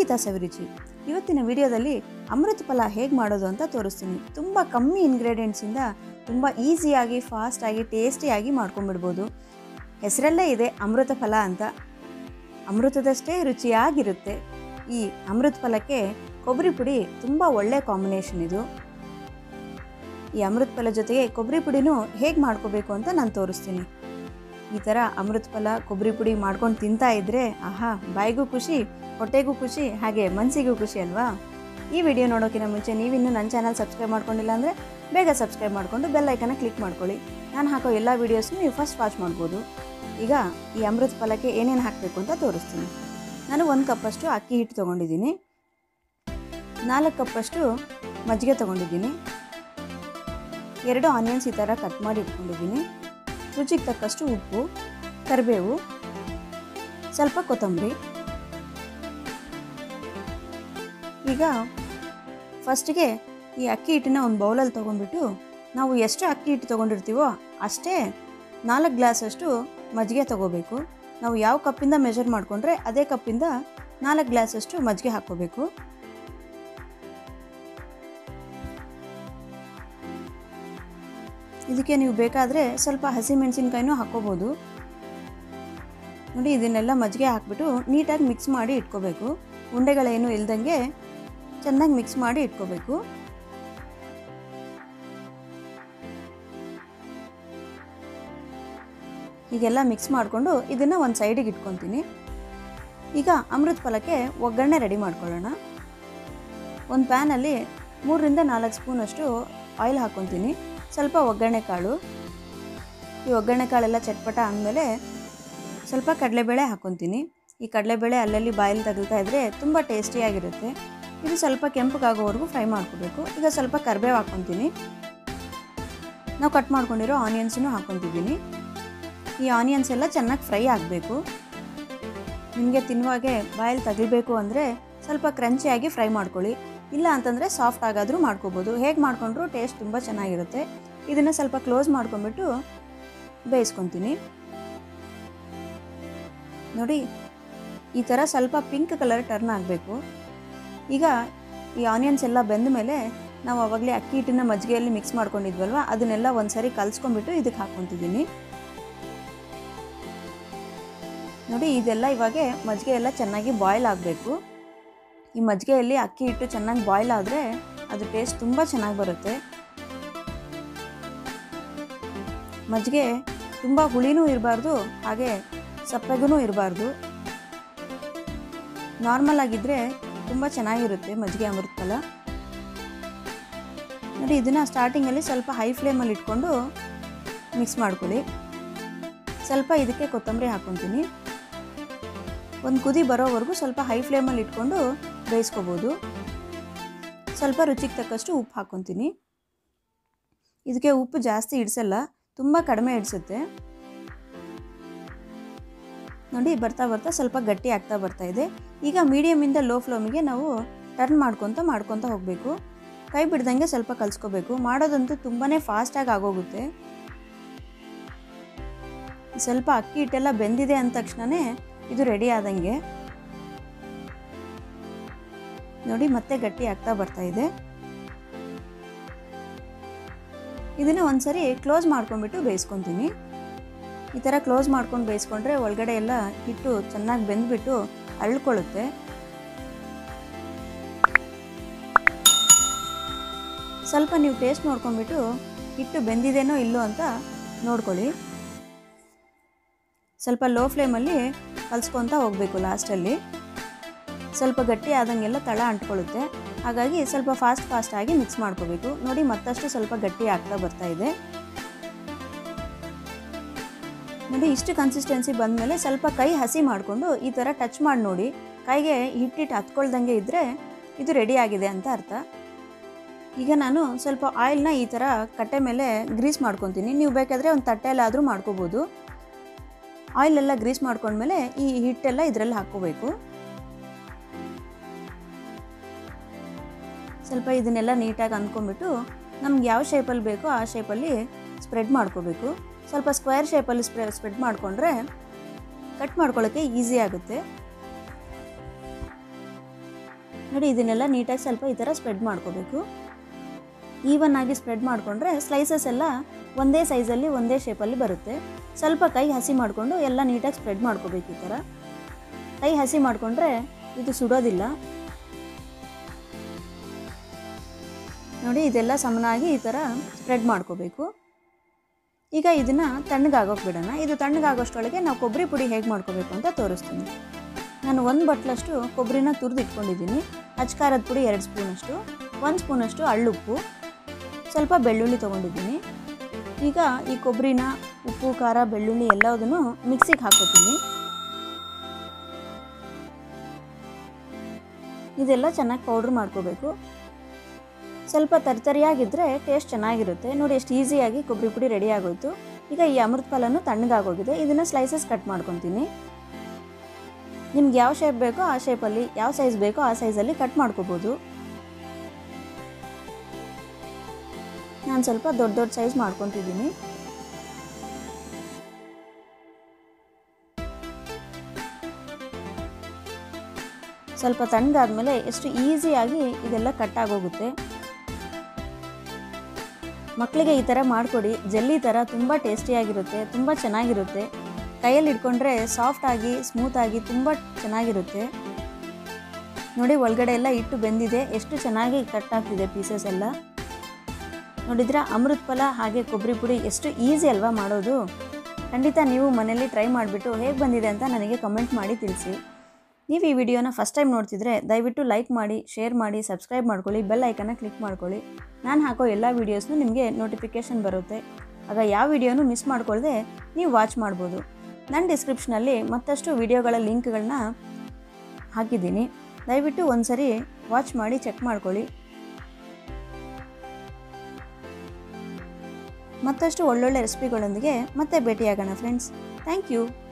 ಖಂಡಿತ ಸವಿರುಚಿ ಇವತ್ತಿನ ವಿಡಿಯೋದಲ್ಲಿ ಅಮೃತ ಫಲ ಹೇಗೆ ಮಾಡೋದು ಅಂತ ತೋರಿಸ್ತೀನಿ ತುಂಬ ಕಮ್ಮಿ ಇಂಗ್ರೀಡಿಯೆಂಟ್ಸಿಂದ ತುಂಬ ಈಸಿಯಾಗಿ ಫಾಸ್ಟಾಗಿ ಟೇಸ್ಟಿಯಾಗಿ ಮಾಡ್ಕೊಂಬಿಡ್ಬೋದು ಹೆಸರಲ್ಲೇ ಇದೆ ಅಮೃತ ಫಲ ಅಂತ ಅಮೃತದಷ್ಟೇ ರುಚಿಯಾಗಿರುತ್ತೆ ಈ ಅಮೃತ ಫಲಕ್ಕೆ ಕೊಬ್ಬರಿ ಪುಡಿ ತುಂಬ ಒಳ್ಳೆ ಕಾಂಬಿನೇಷನ್ ಇದು ಈ ಅಮೃತ ಫಲ ಜೊತೆಗೆ ಕೊಬ್ಬರಿ ಪುಡಿನೂ ಹೇಗೆ ಮಾಡ್ಕೋಬೇಕು ಅಂತ ನಾನು ತೋರಿಸ್ತೀನಿ ಈ ಥರ ಅಮೃತ ಫಲ ಕೊಬ್ಬರಿ ಪುಡಿ ಮಾಡ್ಕೊಂಡು ತಿಂತಾ ಇದ್ದರೆ ಆಹಾ ಬಾಯಿಗೂ ಖುಷಿ ಹೊಟ್ಟೆಗೂ ಖುಷಿ ಹಾಗೆ ಮನಸ್ಸಿಗೂ ಖುಷಿ ಅಲ್ವಾ ಈ ವಿಡಿಯೋ ನೋಡೋಕ್ಕಿಂತ ಮುಂಚೆ ನೀವಿನ್ನೂ ನನ್ನ ಚಾನಲ್ ಸಬ್ಸ್ಕ್ರೈಬ್ ಮಾಡ್ಕೊಂಡಿಲ್ಲ ಅಂದರೆ ಬೇಗ ಸಬ್ಸ್ಕ್ರೈಬ್ ಮಾಡಿಕೊಂಡು ಬೆಲ್ ಐಕನ್ನ ಕ್ಲಿಕ್ ಮಾಡ್ಕೊಳ್ಳಿ ನಾನು ಹಾಕೋ ಎಲ್ಲ ವೀಡಿಯೋಸ್ನು ನೀವು ಫಸ್ಟ್ ವಾಚ್ ಮಾಡ್ಬೋದು ಈಗ ಈ ಅಮೃತ ಫಲಕ್ಕೆ ಏನೇನು ಹಾಕಬೇಕು ಅಂತ ತೋರಿಸ್ತೀನಿ ನಾನು ಒಂದು ಕಪ್ಪಷ್ಟು ಅಕ್ಕಿ ಹಿಟ್ಟು ತೊಗೊಂಡಿದ್ದೀನಿ ನಾಲ್ಕು ಕಪ್ಪಷ್ಟು ಮಜ್ಜಿಗೆ ತೊಗೊಂಡಿದ್ದೀನಿ ಎರಡು ಆನಿಯನ್ಸ್ ಈ ಥರ ಕಟ್ ಮಾಡಿ ಇಟ್ಕೊಂಡಿದ್ದೀನಿ ರುಚಿಗೆ ತಕ್ಕಷ್ಟು ಉಪ್ಪು ಕರಿಬೇವು ಸ್ವಲ್ಪ ಕೊತ್ತಂಬರಿ ಈಗ ಫಸ್ಟಿಗೆ ಈ ಅಕ್ಕಿ ಹಿಟ್ಟನ್ನ ಒಂದು ಬೌಲಲ್ಲಿ ತೊಗೊಂಡ್ಬಿಟ್ಟು ನಾವು ಎಷ್ಟು ಅಕ್ಕಿ ಹಿಟ್ಟು ತೊಗೊಂಡಿರ್ತೀವೋ ಅಷ್ಟೇ ನಾಲ್ಕು ಗ್ಲಾಸಷ್ಟು ಮಜ್ಜಿಗೆ ತೊಗೋಬೇಕು ನಾವು ಯಾವ ಕಪ್ಪಿಂದ ಮೆಷರ್ ಮಾಡಿಕೊಂಡ್ರೆ ಅದೇ ಕಪ್ಪಿಂದ ನಾಲ್ಕು ಗ್ಲಾಸಷ್ಟು ಮಜ್ಜಿಗೆ ಹಾಕ್ಕೋಬೇಕು ಇದಕ್ಕೆ ನೀವು ಬೇಕಾದರೆ ಸ್ವಲ್ಪ ಹಸಿಮೆಣಸಿನ್ಕಾಯಿನೂ ಹಾಕ್ಕೋಬೋದು ನೋಡಿ ಇದನ್ನೆಲ್ಲ ಮಜ್ಜಿಗೆ ಹಾಕ್ಬಿಟ್ಟು ನೀಟಾಗಿ ಮಿಕ್ಸ್ ಮಾಡಿ ಇಟ್ಕೋಬೇಕು ಉಂಡೆಗಳೇನು ಇಲ್ದಂಗೆ ಚೆನ್ನಾಗಿ ಮಿಕ್ಸ್ ಮಾಡಿ ಇಟ್ಕೋಬೇಕು ಹೀಗೆಲ್ಲ ಮಿಕ್ಸ್ ಮಾಡಿಕೊಂಡು ಇದನ್ನು ಒಂದು ಸೈಡಿಗೆ ಇಟ್ಕೊತೀನಿ ಈಗ ಅಮೃತ ಫಲಕ್ಕೆ ಒಗ್ಗರಣೆ ರೆಡಿ ಮಾಡ್ಕೊಳ್ಳೋಣ ಒಂದು ಪ್ಯಾನಲ್ಲಿ ಮೂರರಿಂದ ನಾಲ್ಕು ಸ್ಪೂನಷ್ಟು ಆಯಿಲ್ ಹಾಕ್ಕೊತೀನಿ ಸ್ವಲ್ಪ ಒಗ್ಗರಣೆ ಕಾಳು ಈ ಒಗ್ಗರಣೆ ಕಾಳೆಲ್ಲ ಚಟ್ಪಟ ಆದಮೇಲೆ ಸ್ವಲ್ಪ ಕಡಲೆಬೇಳೆ ಹಾಕ್ಕೊತೀನಿ ಈ ಕಡಲೆಬೇಳೆ ಅಲ್ಲಲ್ಲಿ ಬಾಯಲ್ಲಿ ತಗಲ್ತಾ ಇದ್ದರೆ ತುಂಬ ಟೇಸ್ಟಿಯಾಗಿರುತ್ತೆ ಇದು ಸ್ವಲ್ಪ ಕೆಂಪಗಾಗೋವರೆಗೂ ಫ್ರೈ ಮಾಡ್ಕೋಬೇಕು ಈಗ ಸ್ವಲ್ಪ ಕರಿಬೇವು ಹಾಕ್ಕೊತೀನಿ ನಾವು ಕಟ್ ಮಾಡ್ಕೊಂಡಿರೋ ಆನಿಯನ್ಸನ್ನು ಹಾಕ್ಕೊತಿದ್ದೀನಿ ಈ ಆನಿಯನ್ಸ್ ಎಲ್ಲ ಚೆನ್ನಾಗಿ ಫ್ರೈ ಆಗಬೇಕು ನಿಮಗೆ ತಿನ್ನುವಾಗೆ ಬಾಯಲ್ಲಿ ತಗಲ್ಬೇಕು ಅಂದರೆ ಸ್ವಲ್ಪ ಕ್ರಂಚಿಯಾಗಿ ಫ್ರೈ ಮಾಡ್ಕೊಳ್ಳಿ ಇಲ್ಲ ಅಂತಂದರೆ ಸಾಫ್ಟ್ ಆಗಾದರೂ ಮಾಡ್ಕೋಬೋದು ಹೇಗೆ ಮಾಡ್ಕೊಂಡ್ರೂ ಟೇಸ್ಟ್ ತುಂಬ ಚೆನ್ನಾಗಿರುತ್ತೆ ಇದನ್ನು ಸ್ವಲ್ಪ ಕ್ಲೋಸ್ ಮಾಡ್ಕೊಂಬಿಟ್ಟು ಬೇಯಿಸ್ಕೊತೀನಿ ನೋಡಿ ಈ ಥರ ಸ್ವಲ್ಪ ಪಿಂಕ್ ಕಲರ್ ಟರ್ನ್ ಆಗಬೇಕು ಈಗ ಈ ಆನಿಯನ್ಸ್ ಎಲ್ಲ ಬೆಂದ ಮೇಲೆ ನಾವು ಆವಾಗಲೇ ಅಕ್ಕಿ ಹಿಟ್ಟಿನ ಮಜ್ಜಿಗೆಯಲ್ಲಿ ಮಿಕ್ಸ್ ಮಾಡ್ಕೊಂಡಿದ್ವಲ್ವ ಅದನ್ನೆಲ್ಲ ಒಂದು ಸರಿ ಕಲಿಸ್ಕೊಂಡ್ಬಿಟ್ಟು ಇದಕ್ಕೆ ಹಾಕ್ಕೊತಿದ್ದೀನಿ ನೋಡಿ ಇದೆಲ್ಲ ಇವಾಗ ಮಜ್ಜಿಗೆ ಎಲ್ಲ ಚೆನ್ನಾಗಿ ಬಾಯ್ಲ್ ಆಗಬೇಕು ಈ ಮಜ್ಜಿಗೆಯಲ್ಲಿ ಅಕ್ಕಿ ಹಿಟ್ಟು ಚೆನ್ನಾಗಿ ಬಾಯ್ಲ್ ಆದರೆ ಅದು ಟೇಸ್ಟ್ ತುಂಬ ಚೆನ್ನಾಗಿ ಬರುತ್ತೆ ಮಜ್ಜಿಗೆ ತುಂಬ ಹುಳಿನೂ ಇರಬಾರ್ದು ಹಾಗೆ ಸಪ್ಪೆಗೂ ಇರಬಾರ್ದು ನಾರ್ಮಲ್ ಆಗಿದ್ದರೆ ತುಂಬ ಚೆನ್ನಾಗಿರುತ್ತೆ ಮಜ್ಜಿಗೆ ಅಮೃತ ಫಲ ನೋಡಿ ಇದನ್ನು ಸ್ಟಾರ್ಟಿಂಗಲ್ಲಿ ಸ್ವಲ್ಪ ಹೈ ಫ್ಲೇಮಲ್ಲಿ ಇಟ್ಕೊಂಡು ಮಿಕ್ಸ್ ಮಾಡ್ಕೊಳ್ಳಿ ಸ್ವಲ್ಪ ಇದಕ್ಕೆ ಕೊತ್ತಂಬರಿ ಹಾಕ್ಕೊತೀನಿ ಒಂದು ಕುದಿ ಬರೋವರೆಗೂ ಸ್ವಲ್ಪ ಹೈ ಫ್ಲೇಮಲ್ಲಿ ಇಟ್ಕೊಂಡು ಬೇಯಿಸ್ಕೋಬೋದು ಸ್ವಲ್ಪ ರುಚಿಗೆ ತಕ್ಕಷ್ಟು ಉಪ್ಪು ಹಾಕ್ಕೊತೀನಿ ಇದಕ್ಕೆ ಉಪ್ಪು ಜಾಸ್ತಿ ಇಡಿಸಲ್ಲ ತುಂಬ ಕಡಿಮೆ ಇಡಿಸುತ್ತೆ ನೋಡಿ ಬರ್ತಾ ಬರ್ತಾ ಸ್ವಲ್ಪ ಗಟ್ಟಿ ಆಗ್ತಾ ಬರ್ತಾ ಇದೆ ಈಗ ಮೀಡಿಯಮಿಂದ ಲೋ ಫ್ಲೇಮಿಗೆ ನಾವು ಟರ್ನ್ ಮಾಡ್ಕೊತ ಮಾಡ್ಕೊತ ಹೋಗಬೇಕು ಕೈ ಬಿಡ್ದಂಗೆ ಸ್ವಲ್ಪ ಕಲಿಸ್ಕೋಬೇಕು ಮಾಡೋದಂತೂ ತುಂಬಾ ಫಾಸ್ಟಾಗಿ ಆಗೋಗುತ್ತೆ ಸ್ವಲ್ಪ ಅಕ್ಕಿ ಹಿಟ್ಟೆಲ್ಲ ಬೆಂದಿದೆ ಅಂದ ತಕ್ಷಣವೇ ಇದು ರೆಡಿ ಆದಂಗೆ ನೋಡಿ ಮತ್ತೆ ಗಟ್ಟಿ ಆಗ್ತಾ ಬರ್ತಾ ಇದೆ ಇದನ್ನು ಒಂದ್ಸರಿ ಕ್ಲೋಸ್ ಮಾಡ್ಕೊಂಡ್ಬಿಟ್ಟು ಬೇಯಿಸ್ಕೊತೀನಿ ಈ ಥರ ಕ್ಲೋಸ್ ಮಾಡ್ಕೊಂಡು ಬೇಯಿಸ್ಕೊಂಡ್ರೆ ಒಳಗಡೆ ಎಲ್ಲ ಹಿಟ್ಟು ಚೆನ್ನಾಗಿ ಬೆಂದ್ಬಿಟ್ಟು ಅಳ್ಕೊಳ್ಳುತ್ತೆ ಸ್ವಲ್ಪ ನೀವು ಟೇಸ್ಟ್ ನೋಡ್ಕೊಂಡ್ಬಿಟ್ಟು ಹಿಟ್ಟು ಬೆಂದಿದೆನೋ ಇಲ್ಲೋ ಅಂತ ನೋಡ್ಕೊಳ್ಳಿ ಸ್ವಲ್ಪ ಲೋ ಫ್ಲೇಮಲ್ಲಿ ಕಲಿಸ್ಕೊತ ಹೋಗಬೇಕು ಲಾಸ್ಟಲ್ಲಿ ಸ್ವಲ್ಪ ಗಟ್ಟಿ ಆದಂಗೆಲ್ಲ ತಳ ಅಂಟ್ಕೊಳ್ಳುತ್ತೆ ಹಾಗಾಗಿ ಸ್ವಲ್ಪ ಫಾಸ್ಟ್ ಫಾಸ್ಟಾಗಿ ಮಿಕ್ಸ್ ಮಾಡ್ಕೋಬೇಕು ನೋಡಿ ಮತ್ತಷ್ಟು ಸ್ವಲ್ಪ ಗಟ್ಟಿ ಆಗ್ತಾ ಬರ್ತಾ ಇದೆ ನೋಡಿ ಇಷ್ಟು ಕನ್ಸಿಸ್ಟೆನ್ಸಿ ಬಂದಮೇಲೆ ಸ್ವಲ್ಪ ಕೈ ಹಸಿ ಮಾಡಿಕೊಂಡು ಈ ಥರ ಟಚ್ ಮಾಡಿ ನೋಡಿ ಕೈಗೆ ಹಿಟ್ಟಿಟ್ಟು ಹತ್ಕೊಳ್ದಂಗೆ ಇದ್ದರೆ ಇದು ರೆಡಿ ಆಗಿದೆ ಅಂತ ಅರ್ಥ ಈಗ ನಾನು ಸ್ವಲ್ಪ ಆಯಿಲ್ನ ಈ ಥರ ಕಟ್ಟೆ ಮೇಲೆ ಗ್ರೀಸ್ ಮಾಡ್ಕೊತೀನಿ ನೀವು ಬೇಕಾದರೆ ಒಂದು ತಟ್ಟೆಯಲ್ಲಾದರೂ ಮಾಡ್ಕೋಬೋದು ಆಯಿಲೆಲ್ಲ ಗ್ರೀಸ್ ಮಾಡ್ಕೊಂಡ್ಮೇಲೆ ಈ ಹಿಟ್ಟೆಲ್ಲ ಇದರಲ್ಲಿ ಹಾಕ್ಕೋಬೇಕು ಸ್ವಲ್ಪ ಇದನ್ನೆಲ್ಲ ನೀಟಾಗಿ ಅಂದ್ಕೊಂಡ್ಬಿಟ್ಟು ನಮ್ಗೆ ಯಾವ ಶೇಪಲ್ಲಿ ಬೇಕೋ ಆ ಶೇಪಲ್ಲಿ ಸ್ಪ್ರೆಡ್ ಮಾಡ್ಕೋಬೇಕು ಸ್ವಲ್ಪ ಸ್ಕ್ವೇರ್ ಶೇಪಲ್ಲಿ ಸ್ಪ್ರೆ ಸ್ಪ್ರೆಡ್ ಮಾಡಿಕೊಂಡ್ರೆ ಕಟ್ ಮಾಡ್ಕೊಳ್ಳೋಕ್ಕೆ ಈಸಿ ಆಗುತ್ತೆ ನೋಡಿ ಇದನ್ನೆಲ್ಲ ನೀಟಾಗಿ ಸ್ವಲ್ಪ ಈ ಥರ ಸ್ಪ್ರೆಡ್ ಮಾಡ್ಕೋಬೇಕು ಈವನ್ ಆಗಿ ಸ್ಪ್ರೆಡ್ ಮಾಡಿಕೊಂಡ್ರೆ ಸ್ಲೈಸಸ್ ಎಲ್ಲ ಒಂದೇ ಸೈಜಲ್ಲಿ ಒಂದೇ ಶೇಪಲ್ಲಿ ಬರುತ್ತೆ ಸ್ವಲ್ಪ ಕೈ ಹಸಿ ಮಾಡಿಕೊಂಡು ಎಲ್ಲ ನೀಟಾಗಿ ಸ್ಪ್ರೆಡ್ ಮಾಡ್ಕೋಬೇಕು ಈ ಥರ ಕೈ ಹಸಿ ಮಾಡಿಕೊಂಡ್ರೆ ಇದು ಸುಡೋದಿಲ್ಲ ನೋಡಿ ಇದೆಲ್ಲ ಸಮನಾಗಿ ಈ ಥರ ಸ್ಪ್ರೆಡ್ ಮಾಡ್ಕೋಬೇಕು ಈಗ ಇದನ್ನು ತಣ್ಣಗಾಗೋಕೆ ಬಿಡೋಣ ಇದು ತಣ್ಣಗಾಗೋಷ್ಟೊಳಗೆ ನಾವು ಕೊಬ್ಬರಿ ಪುಡಿ ಹೇಗೆ ಮಾಡ್ಕೋಬೇಕು ಅಂತ ತೋರಿಸ್ತೀನಿ ನಾನು ಒಂದು ಬಟ್ಲಷ್ಟು ಕೊಬ್ಬರಿನ ತುರಿದು ಇಟ್ಕೊಂಡಿದ್ದೀನಿ ಅಚ್ಕಾರದ ಪುಡಿ ಎರಡು ಸ್ಪೂನಷ್ಟು ಒಂದು ಸ್ಪೂನಷ್ಟು ಹಳ್ಳುಪ್ಪು ಸ್ವಲ್ಪ ಬೆಳ್ಳುಳ್ಳಿ ತೊಗೊಂಡಿದ್ದೀನಿ ಈಗ ಈ ಕೊಬ್ಬರಿನ ಉಪ್ಪು ಖಾರ ಬೆಳ್ಳುಳ್ಳಿ ಎಲ್ಲದನ್ನು ಮಿಕ್ಸಿಗೆ ಹಾಕೋತೀನಿ ಇದೆಲ್ಲ ಚೆನ್ನಾಗಿ ಪೌಡ್ರ್ ಮಾಡ್ಕೋಬೇಕು ಸ್ವಲ್ಪ ತರ್ತರಿಯಾಗಿದ್ದರೆ ಟೇಸ್ಟ್ ಚೆನ್ನಾಗಿರುತ್ತೆ ನೋಡಿ ಎಷ್ಟು ಈಸಿಯಾಗಿ ಕೊಬ್ಬರಿ ಪುಡಿ ರೆಡಿ ಆಗೋಯ್ತು ಈಗ ಈ ಅಮೃತ ಫಲನು ತಣ್ಣಗಾಗೋಗಿದೆ ಇದನ್ನು ಸ್ಲೈಸಸ್ ಕಟ್ ಮಾಡ್ಕೊತೀನಿ ನಿಮ್ಗೆ ಯಾವ ಶೇಪ್ ಬೇಕೋ ಆ ಶೇಪಲ್ಲಿ ಯಾವ ಸೈಜ್ ಬೇಕೋ ಆ ಸೈಜಲ್ಲಿ ಕಟ್ ಮಾಡ್ಕೋಬೋದು ನಾನು ಸ್ವಲ್ಪ ದೊಡ್ಡ ದೊಡ್ಡ ಸೈಜ್ ಮಾಡ್ಕೊತಿದ್ದೀನಿ ಸ್ವಲ್ಪ ತಣ್ಣಗಾದ್ಮೇಲೆ ಎಷ್ಟು ಈಸಿಯಾಗಿ ಇದೆಲ್ಲ ಕಟ್ ಆಗೋಗುತ್ತೆ ಮಕ್ಕಳಿಗೆ ಈ ಥರ ಮಾಡಿಕೊಡಿ ಜಲ್ಲಿ ಥರ ತುಂಬ ಟೇಸ್ಟಿಯಾಗಿರುತ್ತೆ ತುಂಬ ಚೆನ್ನಾಗಿರುತ್ತೆ ಕೈಯಲ್ಲಿ ಇಟ್ಕೊಂಡ್ರೆ ಸಾಫ್ಟಾಗಿ ಸ್ಮೂತಾಗಿ ತುಂಬ ಚೆನ್ನಾಗಿರುತ್ತೆ ನೋಡಿ ಒಳಗಡೆ ಎಲ್ಲ ಇಟ್ಟು ಬೆಂದಿದೆ ಎಷ್ಟು ಚೆನ್ನಾಗಿ ಕಟ್ ಆಗ್ತಿದೆ ಪೀಸಸ್ ಎಲ್ಲ ನೋಡಿದ್ರೆ ಅಮೃತ ಫಲ ಹಾಗೆ ಕೊಬ್ಬರಿ ಪುಡಿ ಎಷ್ಟು ಈಸಿ ಅಲ್ವಾ ಮಾಡೋದು ಖಂಡಿತ ನೀವು ಮನೇಲಿ ಟ್ರೈ ಮಾಡಿಬಿಟ್ಟು ಹೇಗೆ ಬಂದಿದೆ ಅಂತ ನನಗೆ ಕಮೆಂಟ್ ಮಾಡಿ ತಿಳಿಸಿ ನೀವು ಈ ವಿಡಿಯೋನ ಫಸ್ಟ್ ಟೈಮ್ ನೋಡ್ತಿದ್ರೆ ದಯವಿಟ್ಟು ಲೈಕ್ ಮಾಡಿ ಶೇರ್ ಮಾಡಿ ಸಬ್ಸ್ಕ್ರೈಬ್ ಮಾಡ್ಕೊಳ್ಳಿ ಬೆಲ್ ಐಕನ್ನ ಕ್ಲಿಕ್ ಮಾಡ್ಕೊಳ್ಳಿ ನಾನು ಹಾಕೋ ಎಲ್ಲ ವೀಡಿಯೋಸ್ನು ನಿಮಗೆ ನೋಟಿಫಿಕೇಷನ್ ಬರುತ್ತೆ ಆಗ ಯಾವ ವಿಡಿಯೋನು ಮಿಸ್ ಮಾಡ್ಕೊಳ್ಳದೆ ನೀವು ವಾಚ್ ಮಾಡ್ಬೋದು ನನ್ನ ಡಿಸ್ಕ್ರಿಪ್ಷನಲ್ಲಿ ಮತ್ತಷ್ಟು ವಿಡಿಯೋಗಳ ಲಿಂಕ್ಗಳನ್ನ ಹಾಕಿದ್ದೀನಿ ದಯವಿಟ್ಟು ಒಂದ್ಸರಿ ವಾಚ್ ಮಾಡಿ ಚೆಕ್ ಮಾಡ್ಕೊಳ್ಳಿ ಮತ್ತಷ್ಟು ಒಳ್ಳೊಳ್ಳೆ ರೆಸಿಪಿಗಳೊಂದಿಗೆ ಮತ್ತೆ ಭೇಟಿಯಾಗೋಣ ಫ್ರೆಂಡ್ಸ್ ಥ್ಯಾಂಕ್ ಯು